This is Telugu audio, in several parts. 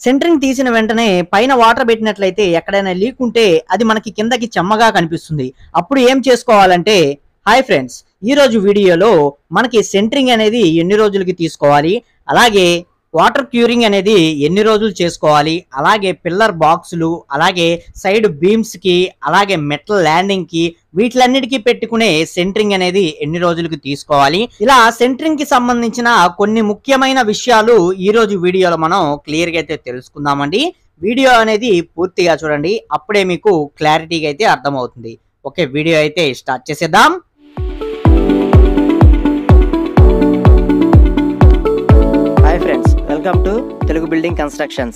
సెంటరింగ్ తీసిన వెంటనే పైన వాటర్ పెట్టినట్లయితే ఎక్కడైనా లీక్ ఉంటే అది మనకి కిందకి చెమ్మగా కనిపిస్తుంది అప్పుడు ఏం చేసుకోవాలంటే హాయ్ ఫ్రెండ్స్ ఈ రోజు వీడియోలో మనకి సెంటరింగ్ అనేది ఎన్ని రోజులకి తీసుకోవాలి అలాగే వాటర్ క్యూరింగ్ అనేది ఎన్ని రోజులు చేసుకోవాలి అలాగే పిల్లర్ బాక్సులు అలాగే సైడ్ బీమ్స్ కి అలాగే మెటల్ ల్యాండింగ్ కి వీటిలన్నిటికీ పెట్టుకునే సెంటరింగ్ అనేది ఎన్ని రోజులకి తీసుకోవాలి ఇలా సెంటరింగ్ కి సంబంధించిన కొన్ని ముఖ్యమైన విషయాలు ఈ రోజు వీడియోలో మనం క్లియర్ గా అయితే తెలుసుకుందామండి వీడియో అనేది పూర్తిగా చూడండి అప్పుడే మీకు క్లారిటీగా అయితే అర్థమవుతుంది ఓకే వీడియో అయితే స్టార్ట్ చేసేద్దాం hi friends welcome to Telugu building constructions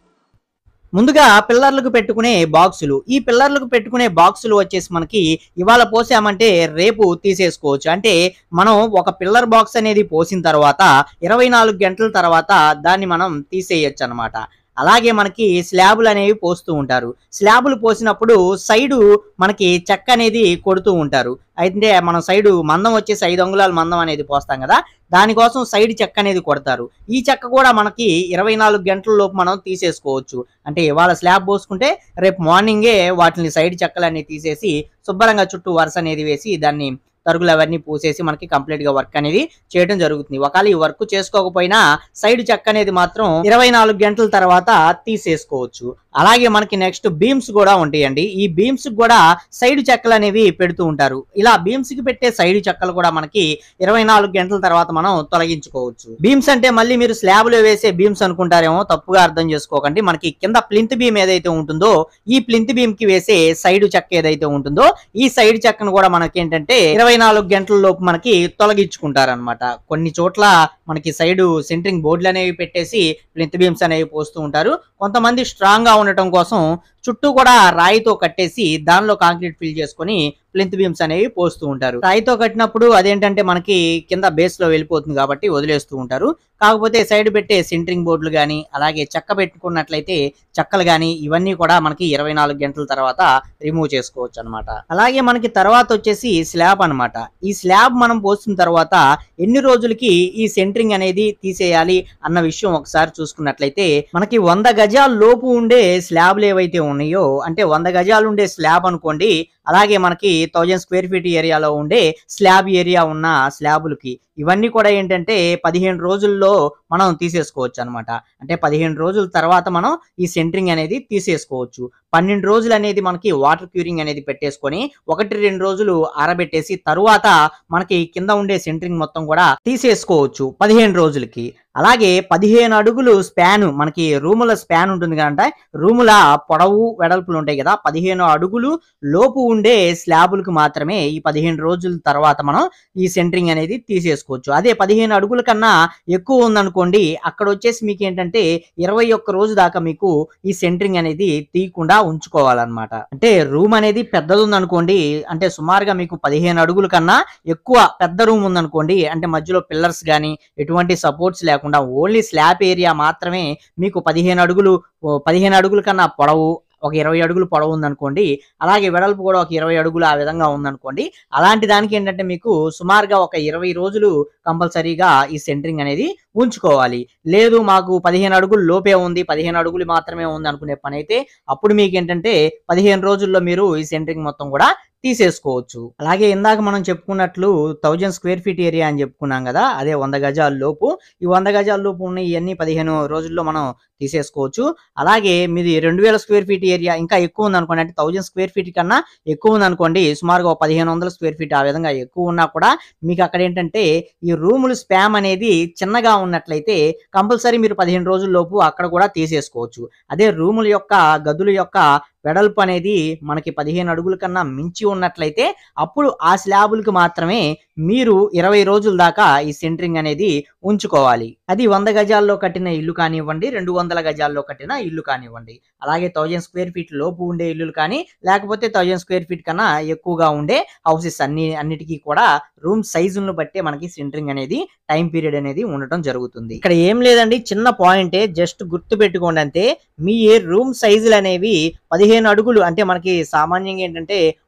ముందుగా పిల్లర్లకు పెట్టుకునే బాక్సులు ఈ పిల్లర్లకు పెట్టుకునే బాక్సులు వచ్చేసి మనకి ఇవాళ పోసామంటే రేపు తీసేసుకోవచ్చు అంటే మనం ఒక పిల్లర్ బాక్స్ అనేది పోసిన తర్వాత ఇరవై నాలుగు గంటల తర్వాత దాన్ని మనం తీసేయచ్చు అనమాట అలాగే మనకి స్లాబులు అనేవి పోస్తూ ఉంటారు స్లాబులు పోసినప్పుడు సైడు మనకి చెక్క అనేది కొడుతూ ఉంటారు అయితే మనం సైడు మందం వచ్చేసి ఐదు అంగుళాల మందం అనేది పోస్తాం కదా దానికోసం సైడ్ చెక్క అనేది కొడతారు ఈ చెక్క కూడా మనకి ఇరవై నాలుగు గంటల లోపు మనం తీసేసుకోవచ్చు అంటే ఇవాళ స్లాబ్ పోసుకుంటే రేపు మార్నింగే వాటిని సైడ్ చెక్కలన్నీ తీసేసి శుభ్రంగా చుట్టూ వరుస అనేది వేసి దాన్ని తరుగులు అవన్నీ పూసేసి మనకి కంప్లీట్ గా వర్క్ అనేది చేయడం జరుగుతుంది ఒకవేళ ఈ వర్క్ చేసుకోకపోయినా సైడ్ చెక్క అనేది మాత్రం ఇరవై నాలుగు గంటల తర్వాత తీసేసుకోవచ్చు అలాగే మనకి నెక్స్ట్ బీమ్స్ కూడా ఉంటాయండి ఈ బీమ్స్ కూడా సైడ్ చెక్కలు అనేవి పెడుతూ ఉంటారు ఇలా బీమ్స్ కి పెట్టే సైడ్ చెక్కలు కూడా మనకి ఇరవై నాలుగు గంటల తర్వాత మనం తొలగించుకోవచ్చు బీమ్స్ అంటే మళ్ళీ మీరు స్లాబ్ లో వేసే బీమ్స్ అనుకుంటారేమో తప్పుగా అర్థం చేసుకోకండి మనకి కింద ప్లింత్ బీమ్ ఏదైతే ఉంటుందో ఈ ప్లింత్ బీమ్ కి వేసే సైడ్ చెక్క ఏదైతే ఉంటుందో ఈ సైడ్ చెక్కను కూడా మనకి ఏంటంటే ఇరవై నాలుగు గంటల లోపు మనకి తొలగించుకుంటారనమాట కొన్ని చోట్ల మనకి సైడ్ సెంటరింగ్ బోర్డులు అనేవి పెట్టేసి ప్లింత్ బీమ్స్ అనేవి పోస్తూ ఉంటారు కొంతమంది స్ట్రాంగ్ గా ఉండటం కోసం చుట్టూ కూడా రాయితో కట్టేసి దానిలో కాంక్రీట్ ఫిల్ చేసుకొని ప్లింత్ బీమ్స్ అనేవి పోస్తూ ఉంటారు రాయితో కట్టినప్పుడు అదేంటంటే మనకి కింద బేస్ లో వెళ్ళిపోతుంది కాబట్టి వదిలేస్తూ ఉంటారు కాకపోతే సైడ్ పెట్టే సెంటరింగ్ బోర్డులు కానీ అలాగే చెక్క పెట్టుకున్నట్లయితే చెక్కలు కానీ ఇవన్నీ కూడా మనకి ఇరవై నాలుగు గంటల తర్వాత రిమూవ్ చేసుకోవచ్చు అనమాట అలాగే మనకి తర్వాత వచ్చేసి స్లాబ్ అన్నమాట ఈ స్లాబ్ మనం పోసిన తర్వాత ఎన్ని రోజులకి ఈ సెంటరింగ్ అనేది తీసేయాలి అన్న విషయం ఒకసారి చూసుకున్నట్లయితే మనకి వంద గజాల లోపు ఉండే స్లాబ్లు ఏవైతే ఉన్నాయో అంటే వంద గజాలు ఉండే స్లాబ్ అనుకోండి అలాగే మనకి థౌజండ్ స్క్వేర్ ఫీట్ ఏరియాలో ఉండే స్లాబ్ ఏరియా ఉన్న స్లాబులకి ఇవన్నీ కూడా ఏంటంటే పదిహేను రోజుల్లో మనం తీసేసుకోవచ్చు అనమాట అంటే పదిహేను రోజుల తర్వాత మనం ఈ సెంటరింగ్ అనేది తీసేసుకోవచ్చు పన్నెండు రోజులు అనేది మనకి వాటర్ క్యూరింగ్ అనేది పెట్టేసుకొని ఒకటి రెండు రోజులు ఆరబెట్టేసి తరువాత మనకి కింద ఉండే సెంటరింగ్ మొత్తం కూడా తీసేసుకోవచ్చు పదిహేను రోజులకి అలాగే పదిహేను అడుగులు స్పాన్ మనకి రూముల స్పాన్ ఉంటుంది కదంటే రూముల పొడవు వెడల్పులు ఉంటాయి కదా పదిహేను అడుగులు లోపు ఉండే స్లాబులకు మాత్రమే ఈ పదిహేను రోజుల తర్వాత మనం ఈ సెంటరింగ్ అనేది తీసేసుకోవచ్చు అదే పదిహేను అడుగుల కన్నా ఎక్కువ ఉందనుకోండి అక్కడ వచ్చేసి మీకు ఏంటంటే ఇరవై ఒక్క రోజు దాకా మీకు ఈ సెంటరింగ్ అనేది తీయకుండా ఉంచుకోవాలన్నమాట అంటే రూమ్ అనేది పెద్దది ఉందనుకోండి అంటే సుమారుగా మీకు పదిహేను అడుగుల కన్నా ఎక్కువ పెద్ద రూమ్ ఉందనుకోండి అంటే మధ్యలో పిల్లర్స్ కానీ ఎటువంటి సపోర్ట్స్ లేకుండా ఓన్లీ స్లాబ్ ఏరియా మాత్రమే మీకు పదిహేను అడుగులు ఓ పదిహేను అడుగుల కన్నా పొడవు ఒక ఇరవై అడుగులు పొడవు ఉందనుకోండి అలాగే వెడల్పు కూడా ఒక ఇరవై అడుగులు ఆ విధంగా ఉందనుకోండి అలాంటి దానికి ఏంటంటే మీకు సుమారుగా ఒక ఇరవై రోజులు కంపల్సరీగా ఈ సెంటరింగ్ అనేది ఉంచుకోవాలి లేదు మాకు పదిహేను అడుగులు లోపే ఉంది పదిహేను అడుగులు మాత్రమే ఉంది అనుకునే పని అయితే అప్పుడు మీకు ఏంటంటే పదిహేను రోజుల్లో మీరు ఈ సెంటరింగ్ మొత్తం కూడా తీసేసుకోవచ్చు అలాగే ఇందాక మనం చెప్పుకున్నట్లు థౌజండ్ స్క్వేర్ ఫీట్ ఏరియా అని చెప్పుకున్నాం కదా అదే వంద గజాల లోపు ఈ వంద గజాల లోపు ఉన్న ఇవన్నీ పదిహేను రోజుల్లో మనం తీసేసుకోవచ్చు అలాగే మీది రెండు వేల స్క్వేర్ ఫీట్ ఏరియా ఇంకా ఎక్కువ ఉంది అనుకోండి అంటే థౌజండ్ స్క్వేర్ ఫీట్ కన్నా ఎక్కువ ఉంది అనుకోండి సుమారుగా ఒక పదిహేను వందల స్క్వేర్ ఫీట్ ఆ విధంగా ఎక్కువ ఉన్నా కూడా మీకు అక్కడ ఏంటంటే ఈ రూములు స్పామ్ అనేది చిన్నగా ఉన్నట్లయితే కంపల్సరీ మీరు పదిహేను రోజుల లోపు అక్కడ కూడా తీసేసుకోవచ్చు అదే రూముల యొక్క గదుల యొక్క వెడల్పు అనేది మనకి పదిహేను అడుగుల కన్నా మించి ఉన్నట్లయితే అప్పుడు ఆ స్లాబులకు మాత్రమే మీరు ఇరవై రోజుల దాకా ఈ సెంటరింగ్ అనేది ఉంచుకోవాలి అది వంద గజాల్లో కట్టిన ఇల్లు కానివ్వండి రెండు వందల గజాల్లో కట్టిన ఇల్లు కానివ్వండి అలాగే థౌజండ్ స్క్వేర్ ఫీట్ లోపు ఉండే ఇల్లులు కానీ లేకపోతే థౌజండ్ స్క్వేర్ ఫీట్ కన్నా ఎక్కువగా ఉండే హౌసెస్ అన్ని అన్నిటికీ కూడా రూమ్ సైజులను బట్టే మనకి సెంటరింగ్ అనేది టైం పీరియడ్ అనేది ఉండటం జరుగుతుంది ఇక్కడ ఏం లేదండి చిన్న పాయింటే జస్ట్ గుర్తు పెట్టుకోండి అంతే మీ రూమ్ సైజులు అనేవి పదిహేను అడుగులు అంటే మనకి సామాన్యంగా ఏంటంటే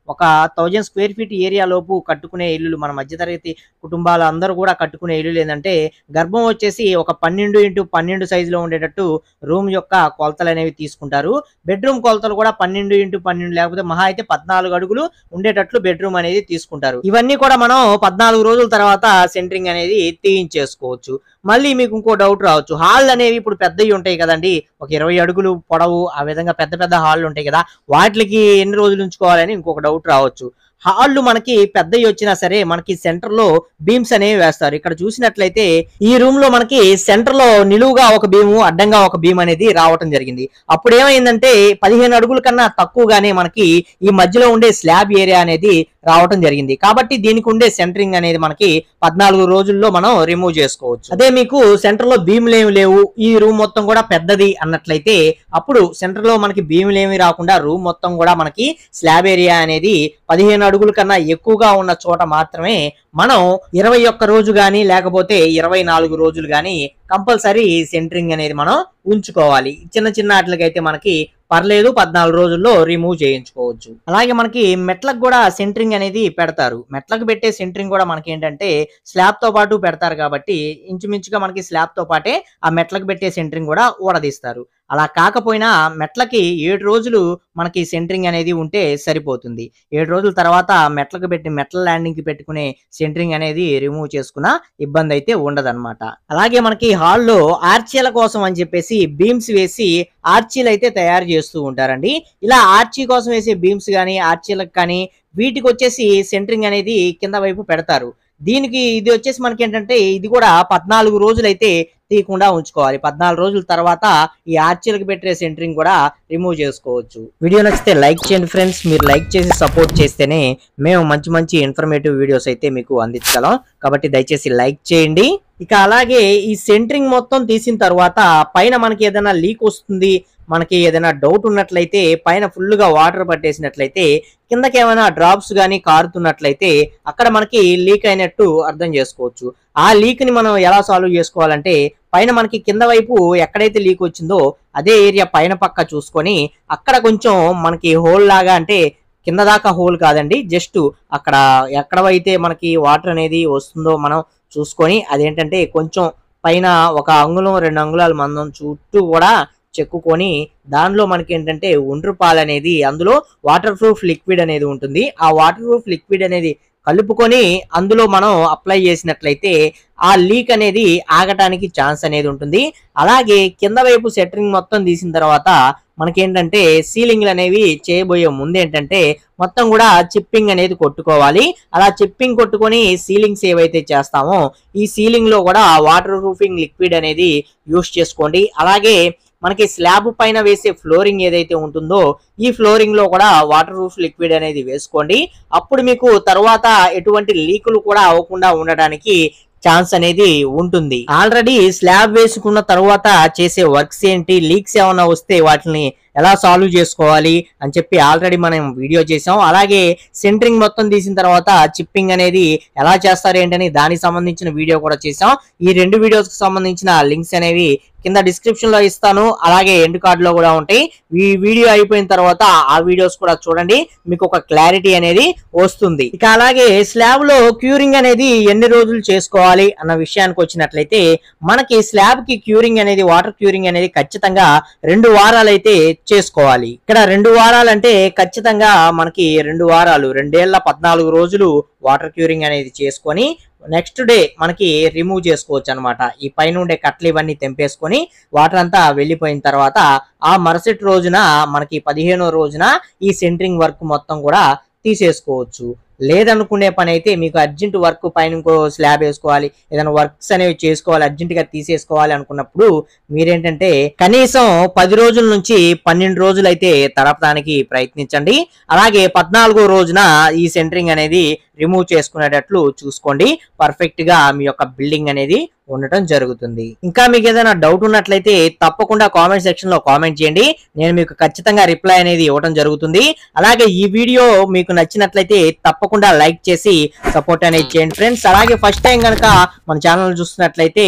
ఒక థౌజండ్ స్క్వేర్ ఫీట్ ఏరియా లోపు కట్టుకునే ఇల్లులు మన మధ్యతరగతి కుటుంబాలు అందరూ కూడా కట్టుకునే ఇల్లు ఏంటంటే గర్భం వచ్చేసి ఒక పన్నెండు ఇంటూ పన్నెండు సైజులో ఉండేటట్టు రూమ్ యొక్క కొలతలు అనేవి తీసుకుంటారు బెడ్రూమ్ కొలతలు కూడా పన్నెండు ఇంటూ పన్నెండు లేకపోతే మహా అయితే పద్నాలుగు అడుగులు ఉండేటట్లు బెడ్రూమ్ అనేది తీసుకుంటారు ఇవన్నీ కూడా మనం పద్నాలుగు రోజుల తర్వాత సెంటరింగ్ అనేది తీయించేసుకోవచ్చు మళ్ళీ మీకు ఇంకో డౌట్ రావచ్చు హాల్ అనేవి ఇప్పుడు పెద్దవి ఉంటాయి కదండి ఒక ఇరవై అడుగులు పొడవు ఆ విధంగా పెద్ద పెద్ద హాళ్ళు ఉంటాయి కదా వాటికి ఎన్ని రోజులు ఉంచుకోవాలని ఇంకొక డౌట్ రావచ్చు హాళ్ళు మనకి పెద్దవి వచ్చినా సరే మనకి సెంటర్ లో బీమ్స్ అనేవి వేస్తారు ఇక్కడ చూసినట్లయితే ఈ రూమ్ లో మనకి సెంటర్ లో నిలువుగా ఒక బీము అడ్డంగా ఒక బీమ్ అనేది రావటం జరిగింది అప్పుడు ఏమైందంటే పదిహేను అడుగుల కన్నా తక్కువగానే మనకి ఈ మధ్యలో ఉండే స్లాబ్ ఏరియా అనేది రావటం జరిగింది కాబట్టి దీనికి ఉండే సెంటరింగ్ అనేది మనకి పద్నాలుగు రోజుల్లో మనం రిమూవ్ చేసుకోవచ్చు అదే మీకు సెంటర్ లో భీములు ఏమి లేవు ఈ రూమ్ మొత్తం కూడా పెద్దది అన్నట్లయితే అప్పుడు సెంటర్ లో మనకి భీములు ఏమి రాకుండా రూమ్ మొత్తం కూడా మనకి స్లాబ్ ఏరియా అనేది పదిహేను అడుగుల కన్నా ఎక్కువగా ఉన్న చోట మాత్రమే మనం ఇరవై ఒక్క రోజు కానీ లేకపోతే ఇరవై నాలుగు రోజులు కానీ కంపల్సరీ సెంటరింగ్ అనేది మనం ఉంచుకోవాలి చిన్న చిన్న వాటికైతే మనకి పర్లేదు పద్నాలుగు రోజుల్లో రిమూవ్ చేయించుకోవచ్చు అలాగే మనకి మెట్లకు కూడా సెంటరింగ్ అనేది పెడతారు మెట్లకు పెట్టే సెంటరింగ్ కూడా మనకి ఏంటంటే స్లాబ్ తో పాటు పెడతారు కాబట్టి ఇంచుమించుగా మనకి స్లాబ్ తో పాటే ఆ మెట్లకు పెట్టే సెంటరింగ్ కూడా ఊడదీస్తారు అలా కాకపోయినా మెట్లకి ఏడు రోజులు మనకి సెంటరింగ్ అనేది ఉంటే సరిపోతుంది ఏడు రోజుల తర్వాత మెట్లకు పెట్టి మెట్ల ల్యాండింగ్ కి పెట్టుకునే సెంటరింగ్ అనేది రిమూవ్ చేసుకున్న ఇబ్బంది అయితే ఉండదన్నమాట అలాగే మనకి హాల్లో ఆర్చీల కోసం అని చెప్పేసి బీమ్స్ వేసి ఆర్చీలు అయితే తయారు చేస్తూ ఉంటారండి ఇలా ఆర్చీ కోసం వేసే బీమ్స్ కానీ ఆర్చీలకు కానీ వీటికి వచ్చేసి సెంటరింగ్ అనేది కింద వైపు పెడతారు దీనికి ఇది వచ్చేసి మనకి ఏంటంటే ఇది కూడా పద్నాలుగు రోజులు అయితే తీయకుండా ఉంచుకోవాలి పద్నాలుగు రోజుల తర్వాత ఈ ఆర్చీలకు పెట్టే సెంటరింగ్ కూడా రిమూవ్ చేసుకోవచ్చు వీడియో నచ్చితే లైక్ చేయండి ఫ్రెండ్స్ మీరు లైక్ చేసి సపోర్ట్ చేస్తేనే మేము మంచి మంచి ఇన్ఫర్మేటివ్ వీడియోస్ అయితే మీకు అందించగలం కాబట్టి దయచేసి లైక్ చేయండి ఇక అలాగే ఈ సెంటరింగ్ మొత్తం తీసిన తర్వాత పైన మనకి ఏదైనా లీక్ వస్తుంది మనకి ఏదైనా డౌట్ ఉన్నట్లయితే పైన full గా వాటర్ పట్టేసినట్లయితే కిందకి ఏమైనా డ్రాప్స్ కానీ కారుతున్నట్లయితే అక్కడ మనకి లీక్ అయినట్టు అర్థం చేసుకోవచ్చు ఆ లీక్ ని మనం ఎలా సాల్వ్ చేసుకోవాలంటే పైన మనకి కింద వైపు ఎక్కడైతే లీక్ వచ్చిందో అదే ఏరియా పైన పక్క చూసుకొని అక్కడ కొంచెం మనకి హోల్ లాగా అంటే కింద దాకా హోల్ కాదండి జస్ట్ అక్కడ ఎక్కడైతే మనకి వాటర్ అనేది వస్తుందో మనం చూసుకొని అదేంటంటే కొంచెం పైన ఒక అంగుళం రెండు అంగుళాల మందం చుట్టూ కూడా చెక్కుకొని దానిలో మనకి ఏంటంటే ఒండ్రు పాలు అనేది అందులో వాటర్ ప్రూఫ్ లిక్విడ్ అనేది ఉంటుంది ఆ వాటర్ ప్రూఫ్ లిక్విడ్ అనేది కలుపుకొని అందులో మనం అప్లై చేసినట్లయితే ఆ లీక్ అనేది ఆగటానికి ఛాన్స్ అనేది ఉంటుంది అలాగే కింద వైపు సెటరింగ్ మొత్తం తీసిన తర్వాత మనకేంటంటే సీలింగ్లు అనేవి చేయబోయే ముందు ఏంటంటే మొత్తం కూడా చిప్పింగ్ అనేది కొట్టుకోవాలి అలా చిప్పింగ్ కొట్టుకొని సీలింగ్స్ ఏవైతే చేస్తామో ఈ సీలింగ్ లో కూడా వాటర్ ప్రూఫింగ్ లిక్విడ్ అనేది యూస్ చేసుకోండి అలాగే మనకి స్లాబ్ పైన వేసే ఫ్లోరింగ్ ఏదైతే ఉంటుందో ఈ ఫ్లోరింగ్ లో కూడా వాటర్ ప్రూఫ్ లిక్విడ్ అనేది వేసుకోండి అప్పుడు మీకు తర్వాత ఎటువంటి లీకులు కూడా అవ్వకుండా ఉండడానికి ఛాన్స్ అనేది ఉంటుంది ఆల్రెడీ స్లాబ్ వేసుకున్న తర్వాత చేసే వర్క్స్ ఏంటి లీక్స్ ఏమైనా వస్తే వాటిని ఎలా సాల్వ్ చేసుకోవాలి అని చెప్పి ఆల్రెడీ మనం వీడియో చేసాం అలాగే సెంటరింగ్ మొత్తం తీసిన తర్వాత చిప్పింగ్ అనేది ఎలా చేస్తారు ఏంటని దానికి సంబంధించిన వీడియో కూడా చేసాం ఈ రెండు వీడియోస్ కి సంబంధించిన లింక్స్ అనేవి కింద డిస్క్రిప్షన్ లో ఇస్తాను అలాగే ఎండ్ కార్డ్ లో కూడా ఉంటాయి ఈ వీడియో అయిపోయిన తర్వాత ఆ వీడియోస్ కూడా చూడండి మీకు ఒక క్లారిటీ అనేది వస్తుంది ఇక అలాగే స్లాబ్ లో క్యూరింగ్ అనేది ఎన్ని రోజులు చేసుకోవాలి అన్న విషయానికి వచ్చినట్లయితే మనకి స్లాబ్ కి క్యూరింగ్ అనేది వాటర్ క్యూరింగ్ అనేది ఖచ్చితంగా రెండు వారాలు అయితే చేసుకోవాలి ఇక్కడ రెండు వారాలు అంటే ఖచ్చితంగా మనకి రెండు వారాలు రెండేళ్ల పద్నాలుగు రోజులు వాటర్ క్యూరింగ్ అనేది చేసుకొని నెక్స్ట్ డే మనకి రిమూవ్ చేసుకోవచ్చు అనమాట ఈ పైన ఉండే కట్లు ఇవన్నీ తెంపేసుకొని వాటర్ అంతా వెళ్ళిపోయిన తర్వాత ఆ మరుసటి రోజున మనకి పదిహేనో రోజున ఈ సెంటరింగ్ వర్క్ మొత్తం కూడా తీసేసుకోవచ్చు లేదనుకునే పని అయితే మీకు అర్జెంట్ వర్క్ పైన ఇంకో స్లాబ్ వేసుకోవాలి ఏదైనా వర్క్స్ అనేవి చేసుకోవాలి అర్జెంట్ గా తీసేసుకోవాలి అనుకున్నప్పుడు మీరేంటంటే కనీసం పది రోజుల నుంచి పన్నెండు రోజులు అయితే తడపడానికి ప్రయత్నించండి అలాగే పద్నాలుగో రోజున ఈ సెంటరింగ్ అనేది రిమూవ్ చేసుకునేటట్లు చూసుకోండి పర్ఫెక్ట్ గా మీ యొక్క బిల్డింగ్ అనేది ఉండటం జరుగుతుంది ఇంకా మీకు ఏదైనా డౌట్ ఉన్నట్లయితే తప్పకుండా కామెంట్ సెక్షన్ లో కామెంట్ చేయండి నేను మీకు ఖచ్చితంగా రిప్లై అనేది ఇవ్వడం జరుగుతుంది అలాగే ఈ వీడియో మీకు నచ్చినట్లయితే తప్పకుండా లైక్ చేసి సపోర్ట్ అనేది చేయండి ఫ్రెండ్స్ అలాగే ఫస్ట్ టైం కనుక మన ఛానల్ చూస్తున్నట్లయితే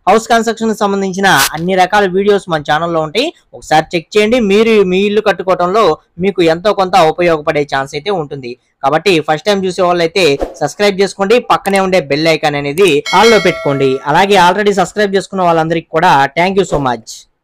హౌస్ కన్స్ట్రక్షన్ సంబంధించిన అన్ని రకాల వీడియోస్ మన ఛానల్లో ఉంటాయి ఒకసారి చెక్ చేయండి మీరు మీ ఇల్లు కట్టుకోవడంలో మీకు ఎంతో కొంత ఉపయోగపడే ఛాన్స్ అయితే ఉంటుంది కాబట్టి ఫస్ట్ టైం చూసే వాళ్ళైతే సబ్స్క్రైబ్ చేసుకోండి పక్కనే ఉండే బెల్ ఐకాన్ అనేది ఆల్ లో పెట్టుకోండి అలాగే ఆల్రెడీ సబ్స్క్రైబ్ చేసుకున్న వాళ్ళందరికీ కూడా థ్యాంక్ యూ సో మచ్